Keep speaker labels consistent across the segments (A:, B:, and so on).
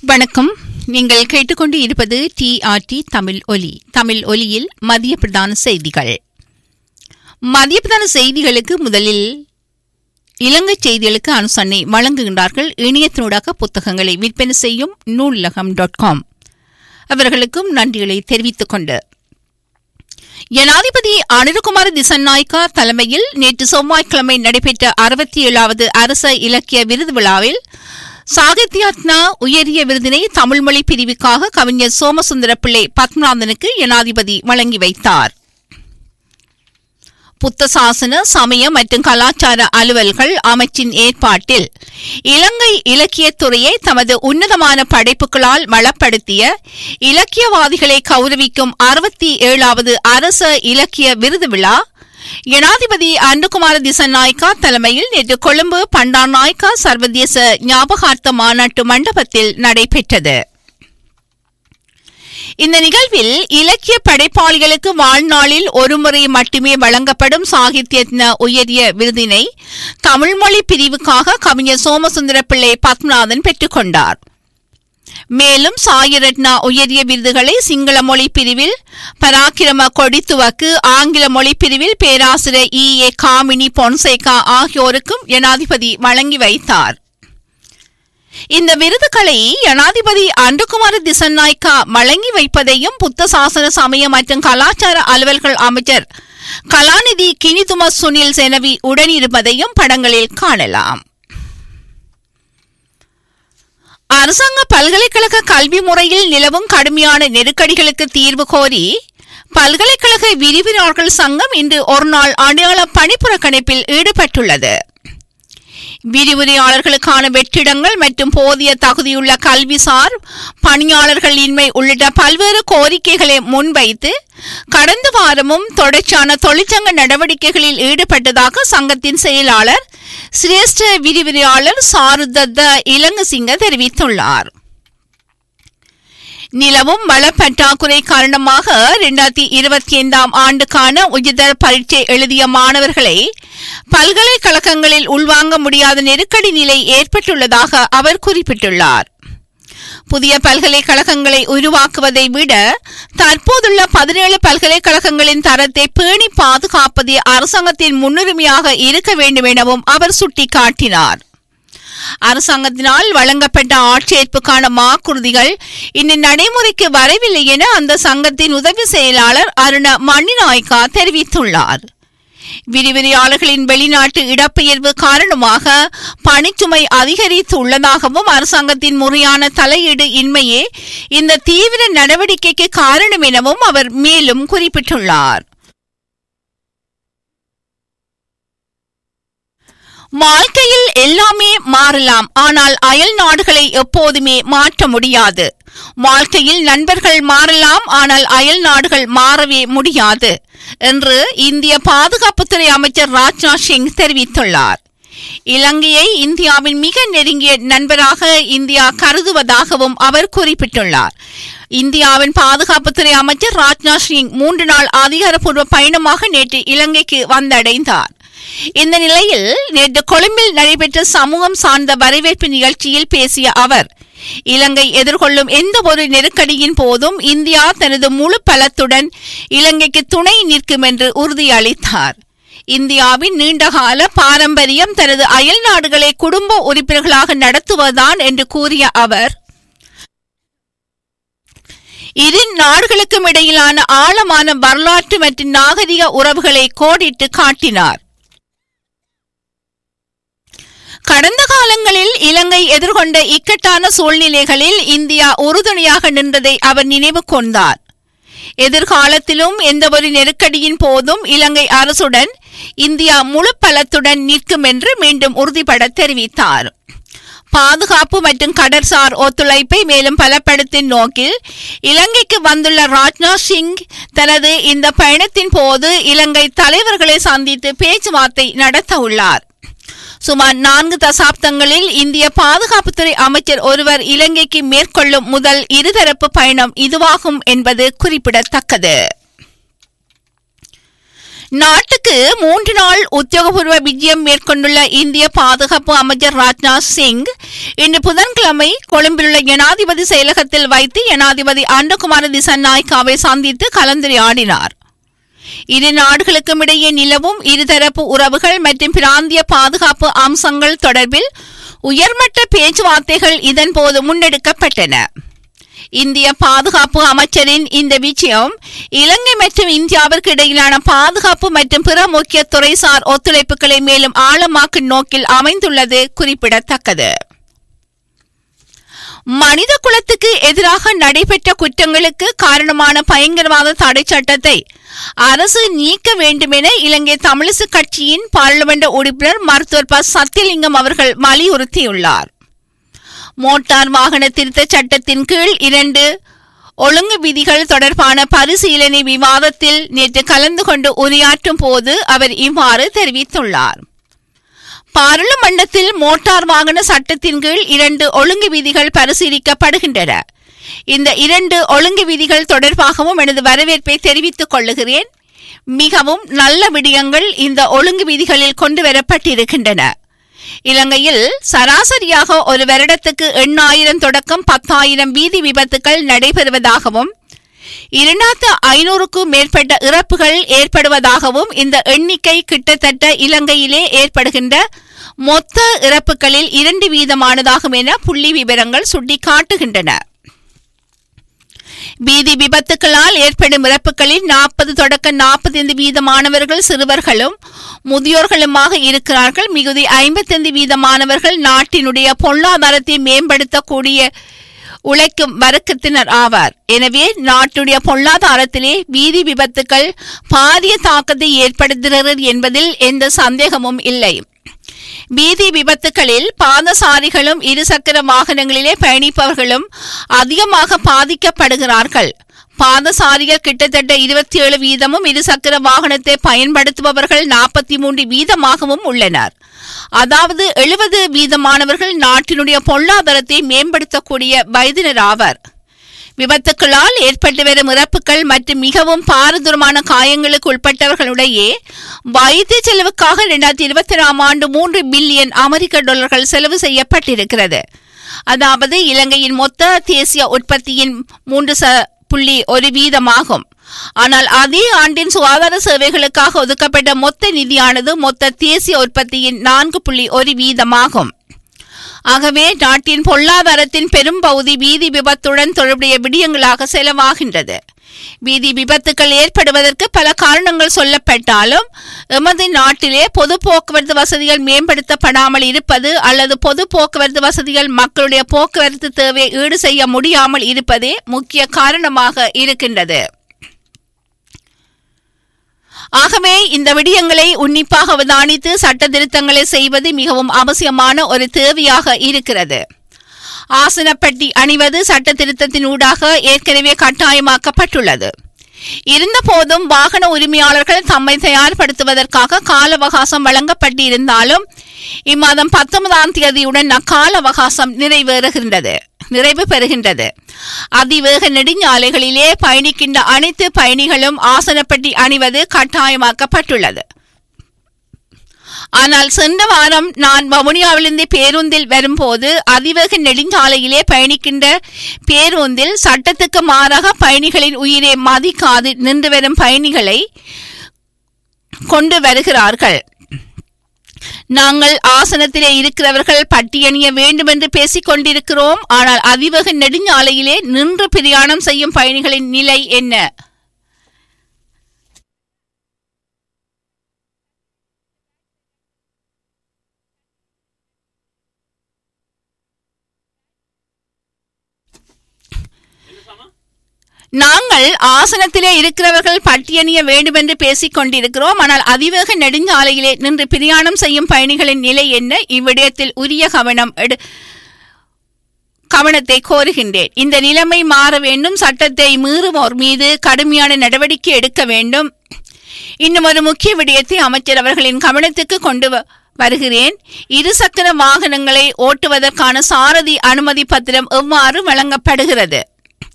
A: வணக்கம் நீங்கள் கேட்டுக்கொண்டு இருப்பது டிஆர்டி தமிழ் ஒலி தமிழ் ஒலியில் மதிய பிரதான செய்திகள் மதிய பிரதான செய்திகளுக்கு முதலில் இலங்கை செய்திகளுக்கு அனுசரணை வழங்குகின்றார்கள் இணையத்தினூடாக புத்தகங்களை விற்பனை செய்யும் நூலகம் டாட் காம் அவர்களுக்கும் நன்றிகளை தெரிவித்துக் கொண்டு ஜனாதிபதி அனிருகுமார திசநாய்க்கா தலைமையில் நேற்று செவ்வாய்க்கிழமை நடைபெற்ற அறுபத்தி ஏழாவது அரச இலக்கிய விருது விழாவில் சாகித்யாத்னா உயரிய விருதினை தமிழ் மொழி பிரிவுக்காக கவிஞர் சோமசுந்தர பிள்ளை பத்மநாதனுக்கு ஜனாதிபதி வழங்கி வைத்தார் புத்த சாசன சமய மற்றும் கலாச்சார அலுவல்கள் அமைச்சின் ஏற்பாட்டில் இலங்கை இலக்கியத்துறையை தமது உன்னதமான படைப்புகளால் வளப்படுத்திய இலக்கியவாதிகளை கௌரவிக்கும் அறுபத்தி ஏழாவது அரச இலக்கிய விருது விழா ஜனாதிபதி அன்புகுமார திசநாய்க்கா தலைமையில் நேற்று கொழும்பு பண்டாநாய்க்கா சர்வதேச ஞாபகார்த்த மாநாட்டு மண்டபத்தில் நடைபெற்றது இந்த நிகழ்வில் இலக்கிய படைப்பாளிகளுக்கு வாழ்நாளில் ஒருமுறை மட்டுமே வழங்கப்படும் சாகித்ய உயரிய விருதினை தமிழ்மொழி பிரிவுக்காக கவிஞர் சோமசுந்தர பிள்ளை பத்மநாதன் பெற்றுக்கொண்டார் மேலும் சாயரட்னா உயரிய விருதுகளை சிங்கள மொழி பிரிவில் பராக்கிரம கொடித்துவக்கு ஆங்கில மொழி பிரிவில் பேராசிரியர் இ ஏ காமினி பொன்சேகா ஆகியோருக்கும் ஜனாதிபதி வழங்கி வைத்தார் இந்த விருதுகளை ஜனாதிபதி அன்புகுமார திசநாய்க்கா வழங்கி வைப்பதையும் புத்த சாசன சமய மற்றும் கலாச்சார அலுவல்கள் அமைச்சர் கலாநிதி கினிதும சுனில் செனவி உடனிருப்பதையும் படங்களில் காணலாம் அரசாங்க பல்கலைக்கழக கல்வி முறையில் நிலவும் கடுமையான நெருக்கடிகளுக்கு தீர்வு கோரி பல்கலைக்கழக விரிவினர்கள் சங்கம் இன்று ஒருநாள் அடையாள பணிப்புறக்கணிப்பில் ஈடுபட்டுள்ளது விரிவுரையாளர்களுக்கான வெற்றிடங்கள் மற்றும் போதிய தகுதியுள்ள கல்விசார் பணியாளர்கள் இன்மை உள்ளிட்ட பல்வேறு கோரிக்கைகளை முன்வைத்து கடந்த வாரமும் தொடர்ச்சியான தொழிற்சங்க நடவடிக்கைகளில் ஈடுபட்டதாக சங்கத்தின் செயலாளர் சிரேஷ்ட விரிவுரையாளர் சாருதத்த இலங்கசிங்க தெரிவித்துள்ளார் நிலவும் வள பற்றாக்குறை காரணமாக இரண்டாயிரத்தி இருபத்தி ஐந்தாம் ஆண்டுக்கான உயர்தர பரீட்சை எழுதிய மாணவர்களை பல்கலைக்கழகங்களில் உள்வாங்க முடியாத நெருக்கடி நிலை ஏற்பட்டுள்ளதாக அவர் குறிப்பிட்டுள்ளார் புதிய பல்கலைக்கழகங்களை உருவாக்குவதை விட தற்போதுள்ள பதினேழு பல்கலைக்கழகங்களின் தரத்தை பேணி பாதுகாப்பதே அரசாங்கத்தின் முன்னுரிமையாக இருக்க வேண்டும் எனவும் அவர் சுட்டிக்காட்டினார் அரசாங்கத்தினால் வழங்கப்பட்ட ஆட்சேர்ப்புக்கான வாக்குறுதிகள் இன்னும் நடைமுறைக்கு வரவில்லை என அந்த சங்கத்தின் உதவி செயலாளர் அருண மணிநாய்கா தெரிவித்துள்ளார் விரிவிரியாளர்களின் வெளிநாட்டு இடப்பெயர்வு காரணமாக பணிச்சுமை அதிகரித்து உள்ளதாகவும் அரசாங்கத்தின் முறையான தலையீடு இன்மையே இந்த தீவிர நடவடிக்கைக்கு காரணம் எனவும் அவர் மேலும் குறிப்பிட்டுள்ளார் வாழ்க்கையில் எல்லாமே மாறலாம் ஆனால் அயல் நாடுகளை எப்போதுமே மாற்ற முடியாது வாழ்க்கையில் நண்பர்கள் மாறலாம் ஆனால் அயல் நாடுகள் மாறவே முடியாது என்று இந்திய பாதுகாப்புத்துறை அமைச்சர் ராஜ்நாத் சிங் தெரிவித்துள்ளார் இலங்கையை இந்தியாவின் மிக நெருங்கிய நண்பராக இந்தியா கருதுவதாகவும் அவர் குறிப்பிட்டுள்ளார் இந்தியாவின் பாதுகாப்புத்துறை அமைச்சர் ராஜ்நாத் சிங் மூன்று நாள் அதிகாரப்பூர்வ பயணமாக நேற்று இலங்கைக்கு வந்தடைந்தார் இந்த நிலையில் நேற்று கொழும்பில் நடைபெற்ற சமூகம் சார்ந்த வரவேற்பு நிகழ்ச்சியில் பேசிய அவர் இலங்கை எதிர்கொள்ளும் எந்த ஒரு நெருக்கடியின் போதும் இந்தியா தனது முழு பலத்துடன் இலங்கைக்கு துணை நிற்கும் என்று உறுதியளித்தார் இந்தியாவின் நீண்டகால பாரம்பரியம் தனது அயல் நாடுகளை குடும்ப உறுப்பினர்களாக நடத்துவதுதான் என்று கூறிய அவர் இரு நாடுகளுக்கும் இடையிலான ஆழமான வரலாற்று மற்றும் நாகரிக உறவுகளை கோடிட்டு காட்டினார் கடந்த காலங்களில் இலங்கை எதிர்கொண்ட இக்கட்டான சூழ்நிலைகளில் இந்தியா உறுதுணையாக நின்றதை அவர் நினைவு கொண்டார் எதிர்காலத்திலும் எந்தவொரு நெருக்கடியின் போதும் இலங்கை அரசுடன் இந்தியா முழு பலத்துடன் நிற்கும் என்று மீண்டும் உறுதிபட தெரிவித்தார் பாதுகாப்பு மற்றும் கடற்சார் ஒத்துழைப்பை மேலும் பலப்படுத்தும் நோக்கில் இலங்கைக்கு வந்துள்ள ராஜ்நாத் சிங் தனது இந்த பயணத்தின் போது இலங்கை தலைவர்களை சந்தித்து பேச்சுவார்த்தை நடத்த உள்ளார் சுமார் நான்கு தசாப்தங்களில் இந்திய பாதுகாப்புத்துறை அமைச்சர் ஒருவர் இலங்கைக்கு மேற்கொள்ளும் முதல் இருதரப்பு பயணம் இதுவாகும் என்பது குறிப்பிடத்தக்கது நாட்டுக்கு மூன்று நாள் உத்தியோகபூர்வ விஜயம் மேற்கொண்டுள்ள இந்திய பாதுகாப்பு அமைச்சர் ராஜ்நாத் சிங் இன்று புதன்கிழமை கொழும்பிலுள்ள ஜனாதிபதி செயலகத்தில் வைத்து ஜனாதிபதி அண்டகுமார திசநாய்க்காவை சந்தித்து கலந்துரையாடினார் இரு நாடுகளுக்கும் இடையே நிலவும் இருதரப்பு உறவுகள் மற்றும் பிராந்திய பாதுகாப்பு அம்சங்கள் தொடர்பில் உயர்மட்ட பேச்சுவார்த்தைகள் இதன்போது முன்னெடுக்கப்பட்டன இந்திய பாதுகாப்பு அமைச்சரின் இந்த விஜயம் இலங்கை மற்றும் இந்தியாவிற்கு இடையிலான பாதுகாப்பு மற்றும் பிற முக்கிய துறைசார் ஒத்துழைப்புகளை மேலும் ஆழமாக்கும் நோக்கில் அமைந்துள்ளது குறிப்பிடத்தக்கது மனித குலத்துக்கு எதிராக நடைபெற்ற குற்றங்களுக்கு காரணமான பயங்கரவாத தடை சட்டத்தை அரசு நீக்க வேண்டும் என இலங்கை தமிழிசு கட்சியின் பாராளுமன்ற உறுப்பினர் மருத்துவர் ப சத்தியலிங்கம் அவர்கள் வலியுறுத்தியுள்ளார் மோட்டார் வாகன திருத்த சட்டத்தின் கீழ் இரண்டு ஒழுங்கு விதிகள் தொடர்பான பரிசீலனை விவாதத்தில் நேற்று கலந்து கொண்டு உரையாற்றும் போது அவர் இவ்வாறு தெரிவித்துள்ளார் பாராளுமன்றத்தில் மோட்டார் வாகன சட்டத்தின் கீழ் இரண்டு ஒழுங்கு விதிகள் பரிசீலிக்கப்படுகின்றன இந்த இரண்டு ஒழுங்கு விதிகள் தொடர்பாகவும் எனது வரவேற்பை தெரிவித்துக் கொள்ளுகிறேன் மிகவும் நல்ல விடயங்கள் இந்த ஒழுங்கு விதிகளில் கொண்டு வரப்பட்டிருக்கின்றன இலங்கையில் சராசரியாக ஒரு வருடத்துக்கு எண்ணாயிரம் தொடக்கம் பத்தாயிரம் வீதி விபத்துகள் நடைபெறுவதாகவும் இரண்டாயிரத்து ஐநூறுக்கும் மேற்பட்ட இறப்புகள் ஏற்படுவதாகவும் இந்த எண்ணிக்கை கிட்டத்தட்ட இலங்கையிலே ஏற்படுகின்ற மொத்த இறப்புகளில் இரண்டு வீதமானதாகும் என புள்ளி விவரங்கள் சுட்டிக்காட்டுகின்றன வீதி விபத்துக்களால் ஏற்படும் இறப்புகளில் நாற்பது தொடக்க நாற்பத்தைந்து வீதமானவர்கள் சிறுவர்களும் முதியோர்களுமாக இருக்கிறார்கள் மிகுதி ஐம்பத்தைந்து வீதமானவர்கள் நாட்டினுடைய பொருளாதாரத்தை மேம்படுத்தக்கூடிய உழைக்கும் வர்க்கத்தினர் ஆவார் எனவே நாட்டுடைய பொருளாதாரத்திலே வீதி விபத்துக்கள் பாரிய தாக்கத்தை ஏற்படுத்துகிறது என்பதில் எந்த சந்தேகமும் இல்லை வீதி விபத்துகளில் பாதசாரிகளும் இருசக்கர வாகனங்களிலே பயணிப்பவர்களும் அதிகமாக பாதிக்கப்படுகிறார்கள் பாதசாரிகள் கிட்டத்தட்ட இருபத்தி ஏழு வீதமும் இருசக்கர வாகனத்தை பயன்படுத்துபவர்கள் நாற்பத்தி மூன்று வீதமாகவும் உள்ளனர் அதாவது எழுபது வீதமானவர்கள் நாட்டினுடைய பொருளாதாரத்தை மேம்படுத்தக்கூடிய வயதினர் ஆவர் விபத்துக்களால் ஏற்பட்டு வரும் இறப்புகள் மற்றும் மிகவும் பாரதூரமான காயங்களுக்கு உட்பட்டவர்களுடைய வைத்திய செலவுக்காக இரண்டாயிரத்தி இருபத்தி ஆறாம் ஆண்டு மூன்று பில்லியன் அமெரிக்க டாலர்கள் செலவு செய்யப்பட்டிருக்கிறது அதாவது இலங்கையின் மொத்த தேசிய உற்பத்தியின் மூன்று ச புள்ளி ஒரு வீதமாகும் ஆனால் அதே ஆண்டின் சுகாதார சேவைகளுக்காக ஒதுக்கப்பட்ட மொத்த நிதியானது மொத்த தேசிய உற்பத்தியின் நான்கு புள்ளி ஒரு வீதமாகும் ஆகவே நாட்டின் பொருளாதாரத்தின் பெரும் பகுதி வீதி விபத்துடன் தொடர்புடைய விடயங்களாக செலவாகின்றது வீதி விபத்துக்கள் ஏற்படுவதற்கு பல காரணங்கள் சொல்லப்பட்டாலும் எமது நாட்டிலே பொது போக்குவரத்து வசதிகள் மேம்படுத்தப்படாமல் இருப்பது அல்லது பொது போக்குவரத்து வசதிகள் மக்களுடைய போக்குவரத்து தேவையை ஈடு செய்ய முடியாமல் இருப்பதே முக்கிய காரணமாக இருக்கின்றது ஆகவே இந்த விடயங்களை உன்னிப்பாக அவதானித்து சட்ட திருத்தங்களை செய்வது மிகவும் அவசியமான ஒரு தேவையாக இருக்கிறது ஆசனப்பட்டி அணிவது சட்ட திருத்தத்தின் ஊடாக ஏற்கனவே கட்டாயமாக்கப்பட்டுள்ளது இருந்த போதும் வாகன உரிமையாளர்கள் தம்மை தயார்படுத்துவதற்காக கால அவகாசம் வழங்கப்பட்டிருந்தாலும் இம்மாதம் பத்தொன்பதாம் தேதியுடன் அக்கால அவகாசம் நிறைவேறுகின்றது நிறைவு பெறுகின்றது அதிவேக நெடுஞ்சாலைகளிலே பயணிக்கின்ற அனைத்து பயணிகளும் ஆசனப்பட்டி அணிவது கட்டாயமாக்கப்பட்டுள்ளது ஆனால் சென்ற வாரம் நான் வவுனியாவிலிருந்து பேருந்தில் வரும்போது அதிவேக நெடுஞ்சாலையிலே பயணிக்கின்ற பேருந்தில் சட்டத்துக்கு மாறாக பயணிகளின் உயிரை மதிக்காது நின்று வரும் பயணிகளை கொண்டு வருகிறார்கள் நாங்கள் ஆசனத்திலே இருக்கிறவர்கள் பட்டியணிய வேண்டும் என்று பேசிக் கொண்டிருக்கிறோம் ஆனால் அதிவேக நெடுஞ்சாலையிலே நின்று பிரயாணம் செய்யும் பயணிகளின் நிலை என்ன நாங்கள் ஆசனத்திலே இருக்கிறவர்கள் பட்டியணிய வேண்டும் என்று பேசிக் கொண்டிருக்கிறோம் ஆனால் அதிவேக நெடுஞ்சாலையிலே நின்று பிரயாணம் செய்யும் பயணிகளின் நிலை என்ன இவ்விடயத்தில் உரிய கவனம் எடு கவனத்தை கோருகின்றேன் இந்த நிலைமை மாற வேண்டும் சட்டத்தை மீறுவோர் மீது கடுமையான நடவடிக்கை எடுக்க வேண்டும் இன்னும் ஒரு முக்கிய விடயத்தை அமைச்சர் அவர்களின் கவனத்துக்கு கொண்டு வ- வருகிறேன் இருசக்கர வாகனங்களை ஓட்டுவதற்கான சாரதி அனுமதி பத்திரம் எவ்வாறு வழங்கப்படுகிறது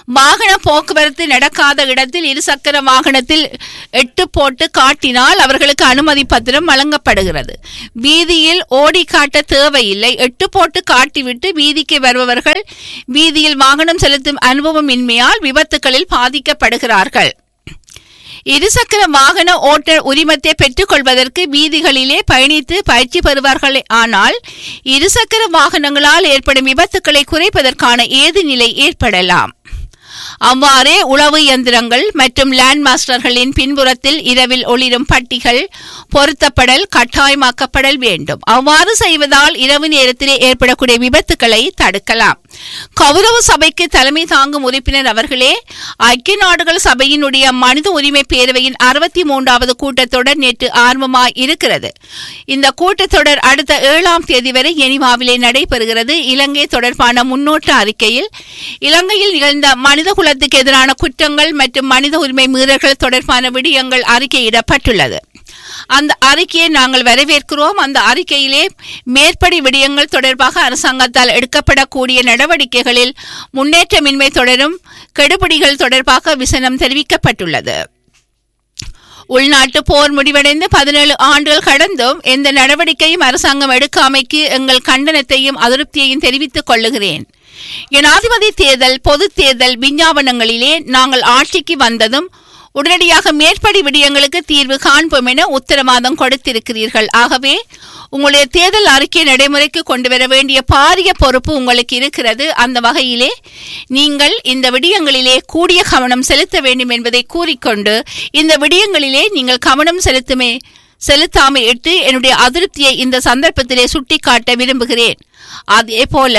A: வாகன போக்குவரத்து நடக்காத இடத்தில் இருசக்கர வாகனத்தில் எட்டு போட்டு காட்டினால் அவர்களுக்கு அனுமதி பத்திரம் வழங்கப்படுகிறது வீதியில் ஓடி காட்ட தேவையில்லை எட்டு போட்டு காட்டிவிட்டு வீதிக்கு வருபவர்கள் வீதியில் வாகனம் செலுத்தும் அனுபவம் இன்மையால் விபத்துகளில் பாதிக்கப்படுகிறார்கள் இருசக்கர வாகன ஓட்டர் உரிமத்தை பெற்றுக்கொள்வதற்கு வீதிகளிலே பயணித்து பயிற்சி பெறுவார்கள் ஆனால் இருசக்கர வாகனங்களால் ஏற்படும் விபத்துக்களை குறைப்பதற்கான ஏது நிலை ஏற்படலாம் அவ்வாறே உளவு இயந்திரங்கள் மற்றும் லேண்ட் மாஸ்டர்களின் பின்புறத்தில் இரவில் ஒளிரும் பட்டிகள் பொருத்தப்படல் கட்டாயமாக்கப்படல் வேண்டும் அவ்வாறு செய்வதால் இரவு நேரத்திலே ஏற்படக்கூடிய விபத்துக்களை தடுக்கலாம் கௌரவ சபைக்கு தலைமை தாங்கும் உறுப்பினர் அவர்களே ஐக்கிய நாடுகள் சபையினுடைய மனித உரிமை பேரவையின் அறுபத்தி மூன்றாவது கூட்டத்தொடர் நேற்று ஆரம்பமாய் இருக்கிறது இந்த கூட்டத்தொடர் அடுத்த ஏழாம் தேதி வரை எனிவாவிலே நடைபெறுகிறது இலங்கை தொடர்பான முன்னோட்ட அறிக்கையில் இலங்கையில் நிகழ்ந்த மனித குலத்துக்கு எதிரான குற்றங்கள் மற்றும் மனித உரிமை மீறல்கள் தொடர்பான விடயங்கள் அறிக்கையிடப்பட்டுள்ளது அந்த அறிக்கையை நாங்கள் வரவேற்கிறோம் அந்த அறிக்கையிலே மேற்படி விடயங்கள் தொடர்பாக அரசாங்கத்தால் எடுக்கப்படக்கூடிய நடவடிக்கைகளில் முன்னேற்றமின்மை தொடரும் கெடுபிடிகள் தொடர்பாக விசனம் தெரிவிக்கப்பட்டுள்ளது உள்நாட்டு போர் முடிவடைந்து பதினேழு ஆண்டுகள் கடந்தும் எந்த நடவடிக்கையும் அரசாங்கம் எடுக்காமைக்கு எங்கள் கண்டனத்தையும் அதிருப்தியையும் தெரிவித்துக் கொள்ளுகிறேன் ஜனாதிபதி தேர்தல் பொது தேர்தல் விஞ்ஞாபனங்களிலே நாங்கள் ஆட்சிக்கு வந்ததும் உடனடியாக மேற்படி விடயங்களுக்கு தீர்வு காண்போம் என உத்தரவாதம் கொடுத்திருக்கிறீர்கள் ஆகவே உங்களுடைய தேர்தல் அறிக்கை நடைமுறைக்கு கொண்டு வர வேண்டிய பாரிய பொறுப்பு உங்களுக்கு இருக்கிறது அந்த வகையிலே நீங்கள் இந்த விடயங்களிலே கூடிய கவனம் செலுத்த வேண்டும் என்பதை கூறிக்கொண்டு இந்த விடயங்களிலே நீங்கள் கவனம் செலுத்துமே செலுத்தாமை இட்டு என்னுடைய அதிருப்தியை இந்த சந்தர்ப்பத்திலே சுட்டிக்காட்ட விரும்புகிறேன் அதே போல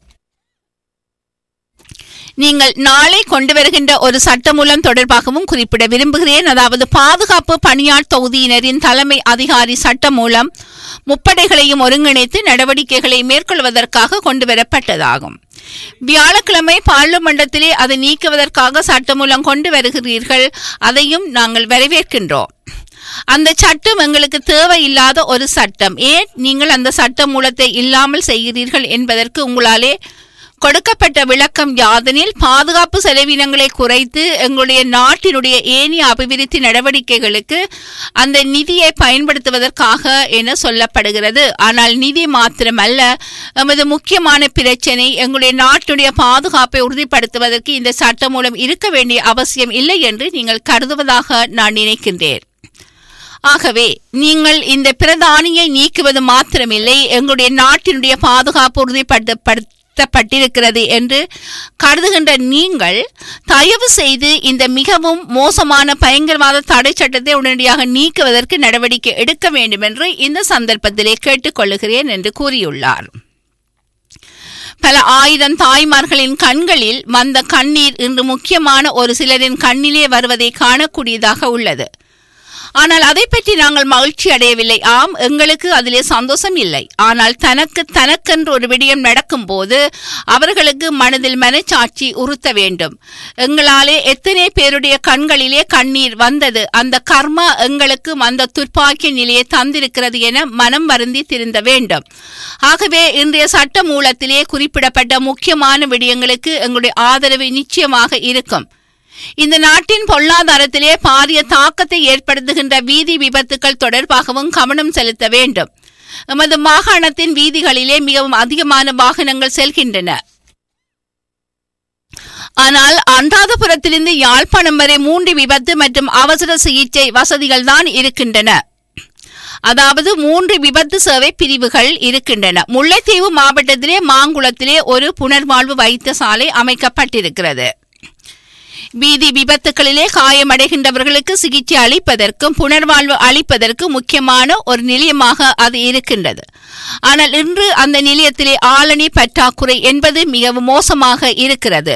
A: நீங்கள் நாளை கொண்டு வருகின்ற ஒரு சட்டமூலம் தொடர்பாகவும் குறிப்பிட விரும்புகிறேன் அதாவது பாதுகாப்பு பணியாள் தொகுதியினரின் தலைமை அதிகாரி சட்டமூலம் முப்படைகளையும் ஒருங்கிணைத்து நடவடிக்கைகளை மேற்கொள்வதற்காக கொண்டு வரப்பட்டதாகும் வியாழக்கிழமை பார்லிமெண்டத்திலே அதை நீக்குவதற்காக சட்டமூலம் கொண்டு வருகிறீர்கள் அதையும் நாங்கள் வரவேற்கின்றோம் அந்த சட்டம் எங்களுக்கு தேவையில்லாத ஒரு சட்டம் ஏன் நீங்கள் அந்த சட்ட மூலத்தை இல்லாமல் செய்கிறீர்கள் என்பதற்கு உங்களாலே கொடுக்கப்பட்ட விளக்கம் யாதெனில் பாதுகாப்பு செலவினங்களை குறைத்து எங்களுடைய நாட்டினுடைய ஏனைய அபிவிருத்தி நடவடிக்கைகளுக்கு அந்த நிதியை பயன்படுத்துவதற்காக என சொல்லப்படுகிறது ஆனால் நிதி மாத்திரமல்ல எமது முக்கியமான பிரச்சனை எங்களுடைய நாட்டினுடைய பாதுகாப்பை உறுதிப்படுத்துவதற்கு இந்த சட்டம் மூலம் இருக்க வேண்டிய அவசியம் இல்லை என்று நீங்கள் கருதுவதாக நான் நினைக்கின்றேன் ஆகவே நீங்கள் இந்த பிரதானியை நீக்குவது மாத்திரமில்லை எங்களுடைய நாட்டினுடைய பாதுகாப்பு உறுதிப்படுத்தப்படு பட்டிருக்கிறது என்று கருதுகின்ற நீங்கள் தயவு செய்து இந்த மிகவும் மோசமான பயங்கரவாத தடை சட்டத்தை உடனடியாக நீக்குவதற்கு நடவடிக்கை எடுக்க வேண்டும் என்று இந்த சந்தர்ப்பத்திலே கேட்டுக்கொள்ளுகிறேன் என்று கூறியுள்ளார் பல ஆயிரம் தாய்மார்களின் கண்களில் வந்த கண்ணீர் இன்று முக்கியமான ஒரு சிலரின் கண்ணிலே வருவதை காணக்கூடியதாக உள்ளது ஆனால் அதை பற்றி நாங்கள் மகிழ்ச்சி அடையவில்லை ஆம் எங்களுக்கு அதிலே சந்தோஷம் இல்லை ஆனால் தனக்கு தனக்கென்று ஒரு விடயம் நடக்கும்போது அவர்களுக்கு மனதில் மனச்சாட்சி உறுத்த வேண்டும் எங்களாலே எத்தனை பேருடைய கண்களிலே கண்ணீர் வந்தது அந்த கர்மா எங்களுக்கு அந்த துர்ப்பாக்கிய நிலையை தந்திருக்கிறது என மனம் வருந்தி திருந்த வேண்டும் ஆகவே இன்றைய சட்ட மூலத்திலே குறிப்பிடப்பட்ட முக்கியமான விடயங்களுக்கு எங்களுடைய ஆதரவு நிச்சயமாக இருக்கும் இந்த நாட்டின் பொருளாதாரத்திலே பாரிய தாக்கத்தை ஏற்படுத்துகின்ற வீதி விபத்துக்கள் தொடர்பாகவும் கவனம் செலுத்த வேண்டும் எமது மாகாணத்தின் வீதிகளிலே மிகவும் அதிகமான வாகனங்கள் செல்கின்றன ஆனால் அன்றாதபுரத்திலிருந்து யாழ்ப்பாணம் வரை மூன்று விபத்து மற்றும் அவசர சிகிச்சை வசதிகள் தான் இருக்கின்றன அதாவது மூன்று விபத்து சேவை பிரிவுகள் இருக்கின்றன முல்லைத்தீவு மாவட்டத்திலே மாங்குளத்திலே ஒரு புனர்வாழ்வு வைத்தியசாலை அமைக்கப்பட்டிருக்கிறது வீதி விபத்துகளிலே காயமடைகின்றவர்களுக்கு சிகிச்சை அளிப்பதற்கும் புனர்வாழ்வு அளிப்பதற்கும் முக்கியமான ஒரு நிலையமாக அது இருக்கின்றது ஆனால் இன்று அந்த நிலையத்திலே ஆளணி பற்றாக்குறை என்பது மிகவும் மோசமாக இருக்கிறது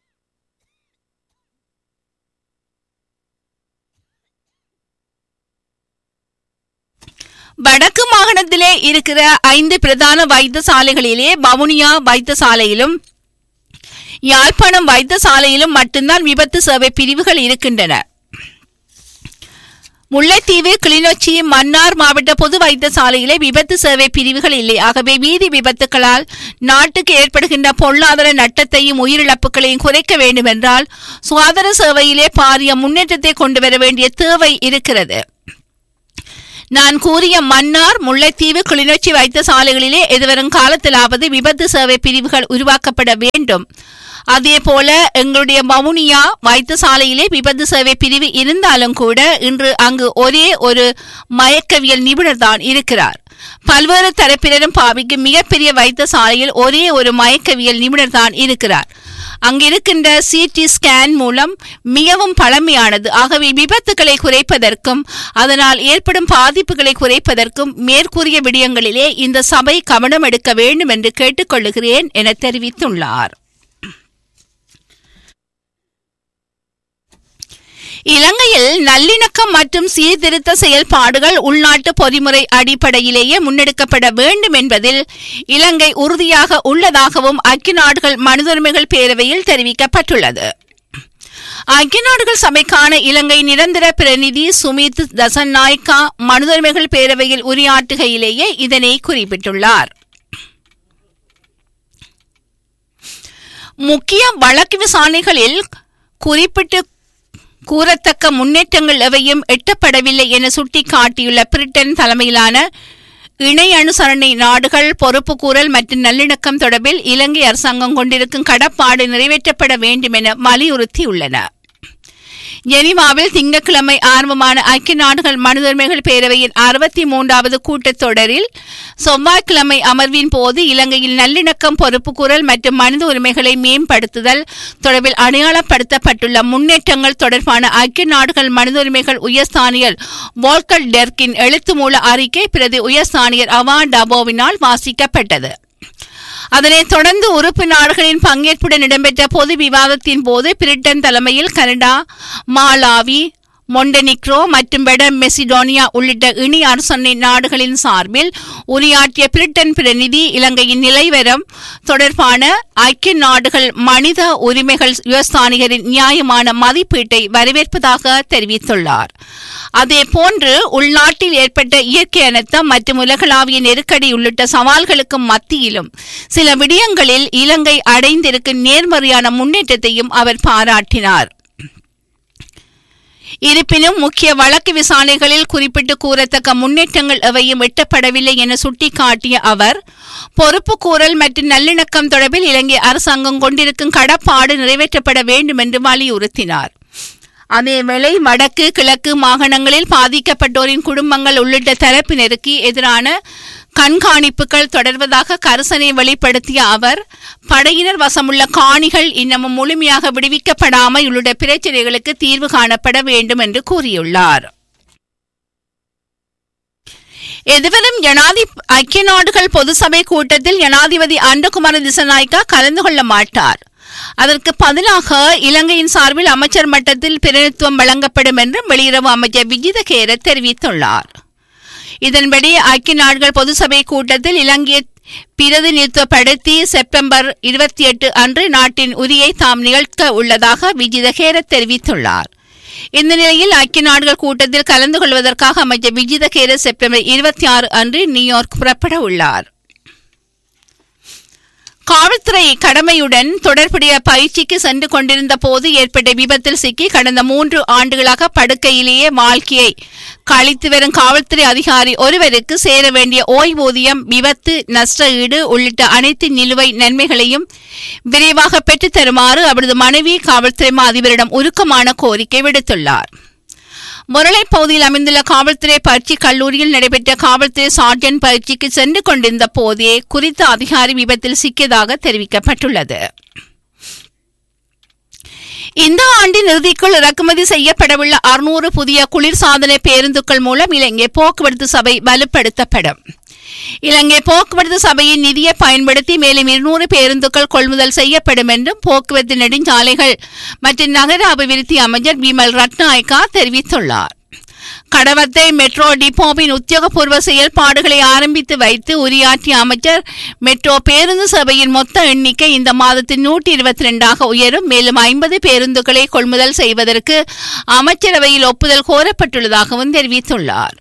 A: வடக்கு மாகாணத்திலே இருக்கிற ஐந்து பிரதான வைத்தியசாலைகளிலே வவுனியா வைத்தியசாலையிலும் யாழ்ப்பாணம் வைத்தியசாலையிலும் மட்டும்தான் விபத்து சேவை பிரிவுகள் இருக்கின்றன முல்லைத்தீவு கிளிநொச்சி மன்னார் மாவட்ட பொது வைத்தியசாலையிலே விபத்து சேவை பிரிவுகள் இல்லை ஆகவே வீதி விபத்துகளால் நாட்டுக்கு ஏற்படுகின்ற பொருளாதார நட்டத்தையும் உயிரிழப்புகளையும் குறைக்க வேண்டும் என்றால் சுகாதார சேவையிலே பாரிய முன்னேற்றத்தை கொண்டு வர வேண்டிய தேவை இருக்கிறது நான் கூறிய மன்னார் முல்லைத்தீவு கிளிநொச்சி வைத்தியசாலைகளிலே எதிர்வரும் காலத்திலாவது விபத்து சேவை பிரிவுகள் உருவாக்கப்பட வேண்டும் அதே போல எங்களுடைய மவுனியா வைத்தியசாலையிலே விபத்து சேவை பிரிவு இருந்தாலும் கூட இன்று அங்கு ஒரே ஒரு மயக்கவியல் நிபுணர் தான் இருக்கிறார் பல்வேறு தரப்பினரும் பாவிக்கும் மிகப்பெரிய வைத்தியசாலையில் ஒரே ஒரு மயக்கவியல் நிபுணர் தான் இருக்கிறார் அங்கிருக்கின்ற சிடி ஸ்கேன் மூலம் மிகவும் பழமையானது ஆகவே விபத்துகளை குறைப்பதற்கும் அதனால் ஏற்படும் பாதிப்புகளை குறைப்பதற்கும் மேற்கூறிய விடயங்களிலே இந்த சபை கவனம் எடுக்க வேண்டும் என்று கேட்டுக்கொள்ளுகிறேன் என தெரிவித்துள்ளார் இலங்கையில் நல்லிணக்கம் மற்றும் சீர்திருத்த செயல்பாடுகள் உள்நாட்டு பொறிமுறை அடிப்படையிலேயே முன்னெடுக்கப்பட வேண்டும் என்பதில் இலங்கை உறுதியாக உள்ளதாகவும் ஐக்கிய நாடுகள் மனிதுரிமைகள் பேரவையில் தெரிவிக்கப்பட்டுள்ளது ஐக்கிய நாடுகள் சபைக்கான இலங்கை நிரந்தர பிரதிநிதி சுமித் தசன் நாய்கா மனிதுரிமைகள் பேரவையில் உரையாற்றுகையிலேயே இதனை குறிப்பிட்டுள்ளார் முக்கிய வழக்கு விசாரணைகளில் குறிப்பிட்டு கூறத்தக்க முன்னேற்றங்கள் எவையும் எட்டப்படவில்லை என சுட்டிக்காட்டியுள்ள பிரிட்டன் தலைமையிலான இணை அனுசரணை நாடுகள் பொறுப்பு கூறல் மற்றும் நல்லிணக்கம் தொடர்பில் இலங்கை அரசாங்கம் கொண்டிருக்கும் கடப்பாடு நிறைவேற்றப்பட வேண்டும் என வலியுறுத்தியுள்ளன ஜெனீவாவில் திங்கட்கிழமை ஆரம்பமான ஐக்கிய நாடுகள் மனிதுரிமைகள் பேரவையின் அறுபத்தி மூன்றாவது கூட்டத்தொடரில் செவ்வாய்க்கிழமை அமர்வின் போது இலங்கையில் நல்லிணக்கம் பொறுப்புக்கூறல் மற்றும் மனித உரிமைகளை மேம்படுத்துதல் தொடர்பில் அடையாளப்படுத்தப்பட்டுள்ள முன்னேற்றங்கள் தொடர்பான ஐக்கிய நாடுகள் மனித உரிமைகள் உயர்ஸ்தானியர் வால்கர் டெர்கின் எழுத்து மூல அறிக்கை பிரதி உயர்ஸ்தானியர் அவா டபோவினால் வாசிக்கப்பட்டது அதனைத் தொடர்ந்து உறுப்பு நாடுகளின் பங்கேற்புடன் இடம்பெற்ற பொது விவாதத்தின் போது பிரிட்டன் தலைமையில் கனடா மாலாவி மொண்டனிக்ரோ மற்றும் வட மெசிடோனியா உள்ளிட்ட இணை அரசனை நாடுகளின் சார்பில் உரையாற்றிய பிரிட்டன் பிரதிநிதி இலங்கையின் நிலைவரம் தொடர்பான ஐக்கிய நாடுகள் மனித உரிமைகள் விவசாயிகளின் நியாயமான மதிப்பீட்டை வரவேற்பதாக தெரிவித்துள்ளார் அதே போன்று உள்நாட்டில் ஏற்பட்ட இயற்கை அனர்த்தம் மற்றும் உலகளாவிய நெருக்கடி உள்ளிட்ட சவால்களுக்கு மத்தியிலும் சில விடயங்களில் இலங்கை அடைந்திருக்கும் நேர்மறையான முன்னேற்றத்தையும் அவர் பாராட்டினார் இருப்பினும் முக்கிய வழக்கு விசாரணைகளில் குறிப்பிட்டு கூறத்தக்க முன்னேற்றங்கள் எவையும் எட்டப்படவில்லை என சுட்டிக்காட்டிய அவர் பொறுப்பு கூறல் மற்றும் நல்லிணக்கம் தொடர்பில் இலங்கை அரசாங்கம் கொண்டிருக்கும் கடப்பாடு நிறைவேற்றப்பட வேண்டும் என்று வலியுறுத்தினார் அதேவேளை வடக்கு கிழக்கு மாகாணங்களில் பாதிக்கப்பட்டோரின் குடும்பங்கள் உள்ளிட்ட தரப்பினருக்கு எதிரான கண்காணிப்புகள் தொடர்வதாக கரிசனை வெளிப்படுத்திய அவர் படையினர் வசமுள்ள காணிகள் இன்னமும் முழுமையாக விடுவிக்கப்படாமல் உள்ள பிரச்சனைகளுக்கு தீர்வு காணப்பட வேண்டும் என்று கூறியுள்ளார் எதிர்வரும் ஜனாதி ஐக்கிய நாடுகள் பொது சபை கூட்டத்தில் ஜனாதிபதி அண்டகுமார திசநாய்க்கா கலந்து கொள்ள மாட்டார் அதற்கு பதிலாக இலங்கையின் சார்பில் அமைச்சர் மட்டத்தில் பிரதிநிதித்துவம் வழங்கப்படும் என்றும் வெளியுறவு அமைச்சர் விஜித கேர தெரிவித்துள்ளார் இதன்படி ஐக்கிய நாடுகள் பொது சபை கூட்டத்தில் இலங்கையை பிரதிநிதித்துவப்படுத்தி செப்டம்பர் இருபத்தி எட்டு அன்று நாட்டின் உரியை தாம் நிகழ்த்த உள்ளதாக விஜித கேர தெரிவித்துள்ளார் இந்த நிலையில் ஐக்கிய நாடுகள் கூட்டத்தில் கலந்து கொள்வதற்காக அமைச்சர் விஜித கேர செப்டம்பர் இருபத்தி ஆறு அன்று நியூயார்க் புறப்பட உள்ளார் காவல்துறை கடமையுடன் தொடர்புடைய பயிற்சிக்கு சென்று கொண்டிருந்த போது ஏற்பட்ட விபத்தில் சிக்கி கடந்த மூன்று ஆண்டுகளாக படுக்கையிலேயே வாழ்க்கையை கழித்து வரும் காவல்துறை அதிகாரி ஒருவருக்கு சேர வேண்டிய ஓய்வூதியம் விபத்து நஷ்ட ஈடு உள்ளிட்ட அனைத்து நிலுவை நன்மைகளையும் விரைவாக பெற்றுத் தருமாறு அவரது மனைவி காவல்துறை அதிபரிடம் உருக்கமான கோரிக்கை விடுத்துள்ளார் முரளை பகுதியில் அமைந்துள்ள காவல்துறை பயிற்சி கல்லூரியில் நடைபெற்ற காவல்துறை சார்ஜன்ட் பயிற்சிக்கு சென்று கொண்டிருந்த போதே குறித்த அதிகாரி விபத்தில் சிக்கியதாக தெரிவிக்கப்பட்டுள்ளது இந்த ஆண்டின் இறுதிக்குள் இறக்குமதி செய்யப்படவுள்ள அறுநூறு புதிய குளிர்சாதன பேருந்துகள் மூலம் இலங்கை போக்குவரத்து சபை வலுப்படுத்தப்படும் இலங்கை போக்குவரத்து சபையின் நிதியை பயன்படுத்தி மேலும் இருநூறு பேருந்துகள் கொள்முதல் செய்யப்படும் என்றும் போக்குவரத்து நெடுஞ்சாலைகள் மற்றும் நகர அபிவிருத்தி அமைச்சர் விமல் ரட்நாயக்கா தெரிவித்துள்ளார் கடவத்தை மெட்ரோ டிப்போவின் உத்தியோகபூர்வ செயல்பாடுகளை ஆரம்பித்து வைத்து உரையாற்றிய அமைச்சர் மெட்ரோ பேருந்து சபையின் மொத்த எண்ணிக்கை இந்த மாதத்தில் நூற்றி இருபத்தி ரெண்டாக உயரும் மேலும் ஐம்பது பேருந்துகளை கொள்முதல் செய்வதற்கு அமைச்சரவையில் ஒப்புதல் கோரப்பட்டுள்ளதாகவும் தெரிவித்துள்ளார்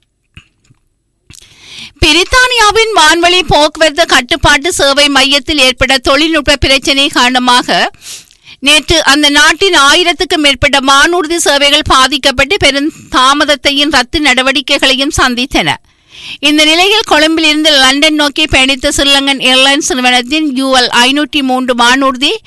A: பிரித்தானியாவின் வான்வழி போக்குவரத்து கட்டுப்பாட்டு சேவை மையத்தில் ஏற்பட்ட தொழில்நுட்ப பிரச்சினை காரணமாக நேற்று அந்த நாட்டின் ஆயிரத்துக்கும் மேற்பட்ட வானூர்தி சேவைகள் பாதிக்கப்பட்டு பெரும் தாமதத்தையும் ரத்து நடவடிக்கைகளையும் சந்தித்தன இந்த நிலையில் கொழும்பில் இருந்து லண்டன் நோக்கி பயணித்த ஸ்ரீலங்கன் ஏர்லைன்ஸ் நிறுவனத்தின் யூஎல் ஐநூற்றி மூன்று வானூர்தி